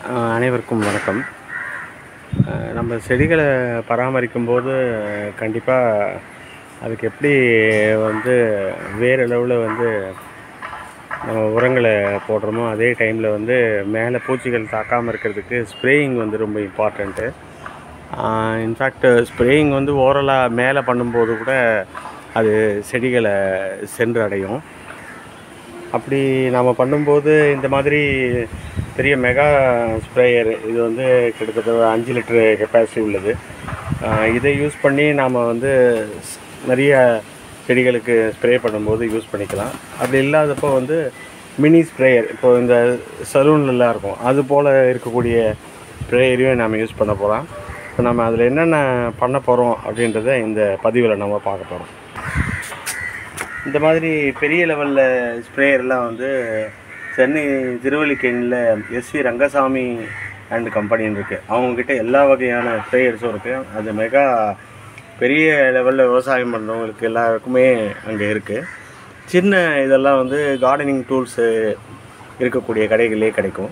அஹ் அனைவருக்கும் வணக்கம் அஹ் நம்ம செடிகளை பராமரிக்கும் போது கண்டிப்பாக அதுக்கு எப்படி வந்து வேறு அளவில் வந்து நம்ம உரங்களை போடுறோமோ அதே டைமில் வந்து மேலே பூச்சிகள் தாக்காமல் இருக்கிறதுக்கு ஸ்ப்ரேயிங் வந்து ரொம்ப இம்பார்ட்டண்ட்டு இன்ஃபேக்ட் ஸ்ப்ரேயிங் வந்து ஓரலாக மேலே பண்ணும்போது கூட அது செடிகளை சென்றடையும் அப்படி நாம் பண்ணும்போது இந்த மாதிரி பெரிய மெகா ஸ்ப்ரேயர் இது வந்து கிட்டத்தட்ட ஒரு அஞ்சு லிட்டரு கெப்பாசிட்டி உள்ளது ஆஹ் இதை யூஸ் பண்ணி நாம் வந்து ஸ்- நிறைய செடிகளுக்கு ஸ்ப்ரே பண்ணும்போது யூஸ் பண்ணிக்கலாம் அப்படி இல்லாதப்போ வந்து மினி ஸ்ப்ரேயர் இப்போ இந்த சலூன்லலாம் இருக்கும் அது போல் இருக்கக்கூடிய ஸ்ப்ரேயரையும் நாம் யூஸ் பண்ண போகிறோம் இப்போ நம்ம அதில் என்னென்ன பண்ண போகிறோம் அப்படின்றத இந்த பதிவில் நம்ம பார்க்க போகிறோம் இந்த மாதிரி பெரிய லெவலில் ஸ்ப்ரேயர்லாம் வந்து சென்னை திருவல்லிக்கேணியில் எஸ்வி ரங்கசாமி அண்ட் கம்பெனின்னு இருக்குது அவங்கக்கிட்ட எல்லா வகையான ஸ்ப்ரேயர்ஸும் இருக்குது அது மெகா பெரிய லெவலில் விவசாயம் பண்ணுறவங்களுக்கு எல்லாருக்குமே அங்கே இருக்குது சின்ன இதெல்லாம் வந்து கார்டனிங் டூல்ஸு இருக்கக்கூடிய கடைகளே கிடைக்கும்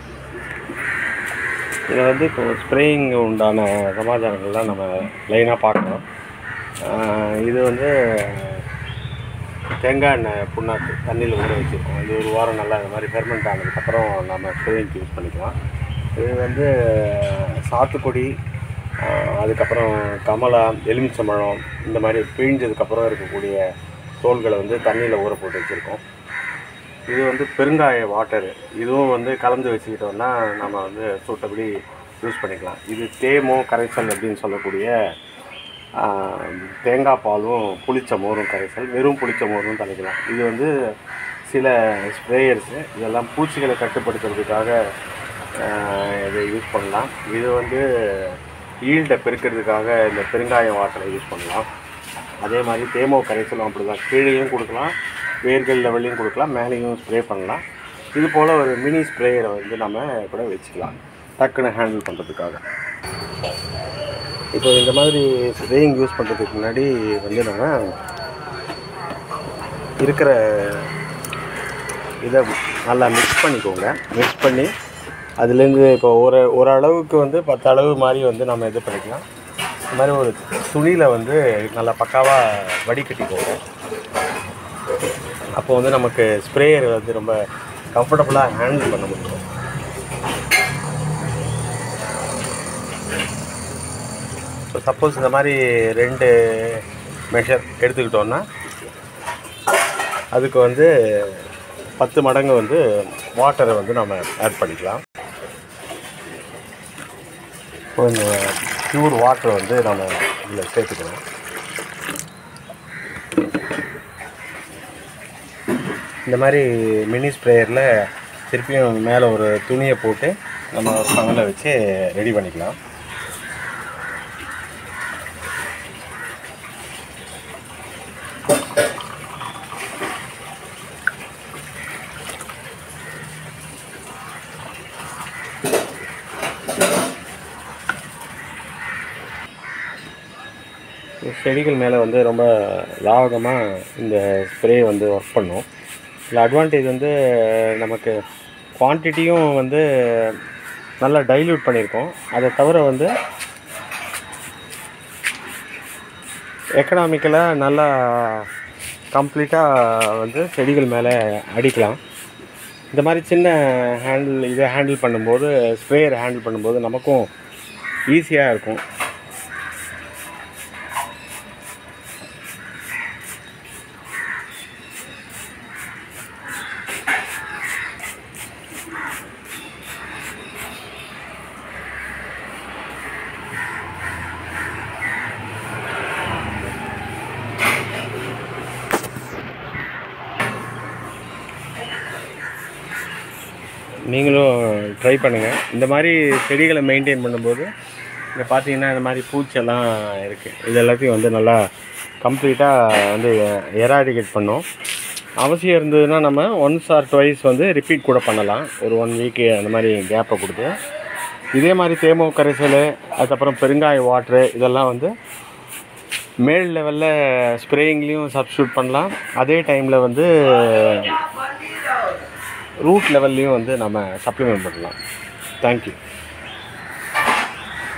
இதில் வந்து இப்போ ஸ்ப்ரேயிங் உண்டான சமாச்சாரங்கள்லாம் நம்ம லைனாக பார்க்கலாம் ஆஹ் இது வந்து தேங்காய் எண்ணெய் புண்ணாக்கு தண்ணியில் ஊற வச்சுருக்கோம் இது ஒரு வாரம் நல்லா இந்த மாதிரி ஃபெர்மெண்ட் ஆனதுக்கப்புறம் நம்ம ஸ்ப்ரேயிங்க்கு யூஸ் பண்ணிக்கலாம் இது வந்து சாத்துக்குடி ஆஹ் அதுக்கப்புறம் கமலா எலுமிச்சம்பழம் இந்த மாதிரி பிழிஞ்சதுக்கப்புறம் இருக்கக்கூடிய தோல்களை வந்து தண்ணியில் ஊற போட்டு வச்சுருக்கோம் இது வந்து பெருங்காய வாட்டர் இதுவும் வந்து கலந்து வச்சுக்கிட்டோம்னா நம்ம வந்து சூட்டபடி யூஸ் பண்ணிக்கலாம் இது தேமோ கரைசல் அப்படின்னு சொல்லக்கூடிய ஆஹ், தேங்காய் பாலும் புளிச்ச மோரும் கரைசல் வெறும் புளிச்ச மோரும் தலைக்கலாம் இது வந்து சில ஸ்ப்ரேயர்ஸு இதெல்லாம் பூச்சிகளை கட்டுப்படுத்துறதுக்காக ஆஹ், இதை யூஸ் பண்ணலாம் இது வந்து ஈல்டை பெருக்கிறதுக்காக இந்த பெருங்காயம் வாட்டரை யூஸ் பண்ணலாம் அதே மாதிரி தேமோ கரைசலும் அப்படி தான் கீழேயும் கொடுக்கலாம் வேர்கள் லெவல்லையும் கொடுக்கலாம் மேலேயும் ஸ்ப்ரே பண்ணலாம் இது போல் ஒரு மினி ஸ்ப்ரேயரை வந்து நம்ம கூட வச்சுக்கலாம் டக்குன்னு ஹேண்டில் பண்ணுறதுக்காக இப்போ இந்த மாதிரி ஸ்ப்ரேயிங் யூஸ் பண்ணுறதுக்கு முன்னாடி வந்து நம்ம இருக்கிற இதை நல்லா மிக்ஸ் பண்ணிக்கோங்க மிக்ஸ் பண்ணி அதுலேருந்து இப்போ ஒரு ஒரு அளவுக்கு வந்து பத்து அளவு மாதிரி வந்து நம்ம இது பண்ணிக்கலாம் இந்த மாதிரி ஒரு துணியில் வந்து நல்லா பக்காவாக வடிகட்டிக்கோங்க அப்போ வந்து நமக்கு ஸ்ப்ரேயர் வந்து ரொம்ப கம்ஃபர்டபுளாக ஹேண்டில் பண்ண முடியும் ஸோ சப்போஸ் இந்த மாதிரி ரெண்டு மெஷர் எடுத்துக்கிட்டோன்னா அதுக்கு வந்து பத்து மடங்கு வந்து வாட்டரை வந்து நம்ம ஆட் பண்ணிக்கலாம் இப்போ இந்த பியூர் வாட்டர் வந்து நம்ம இதில் சேர்த்துக்கணும் இந்த மாதிரி மினி ஸ்ப்ரேயரில் திருப்பியும் மேலே ஒரு துணியை போட்டு நம்ம ஒரு ஃபனலை வச்சு ரெடி பண்ணிக்கலாம் செடிகள் மேலே வந்து ரொம்ப லாவகமாக இந்த ஸ்ப்ரே வந்து ஒர்க் பண்ணும் இதில் அட்வான்டேஜ் வந்து நமக்கு குவான்டிட்டியும் வந்து நல்லா டைல்யூட் பண்ணியிருக்கோம் அதை தவிர வந்து எக்கனாமிக்கலாக நல்லா கம்ப்ளீட்டாக வந்து செடிகள் மேலே அடிக்கலாம் இந்த மாதிரி சின்ன ஹேண்டில் இதை ஹேண்டில் பண்ணும்போது ஸ்ப்ரேயர் ஹேண்டில் பண்ணும்போது நமக்கும் ஈஸியாக இருக்கும் நீங்களும் ட்ரை பண்ணுங்கள் இந்த மாதிரி செடிகளை மெயின்டைன் பண்ணும்போது இங்கே பார்த்தீங்கன்னா இந்த மாதிரி பூச்செல்லாம் இருக்குது இது எல்லாத்தையும் வந்து நல்லா கம்ப்ளீட்டாக வந்து எராடிகேட் பண்ணும் அவசியம் இருந்ததுன்னா நம்ம ஒன்ஸ் ஆர் டுவைஸ் வந்து ரிப்பீட் கூட பண்ணலாம் ஒரு ஒன் வீக்கு அந்த மாதிரி கேப்பை கொடுத்து இதே மாதிரி தேமோ கரைசல் அதுக்கப்புறம் பெருங்காய வாட்ரு இதெல்லாம் வந்து மேல் லெவலில் ஸ்ப்ரேயிங்லேயும் சப்ஸ்டியூட் பண்ணலாம் அதே டைமில் வந்து ரூட் லெவல்லையும் வந்து நம்ம சப்ளிமெண்ட் பண்ணலாம் தேங்க்யூ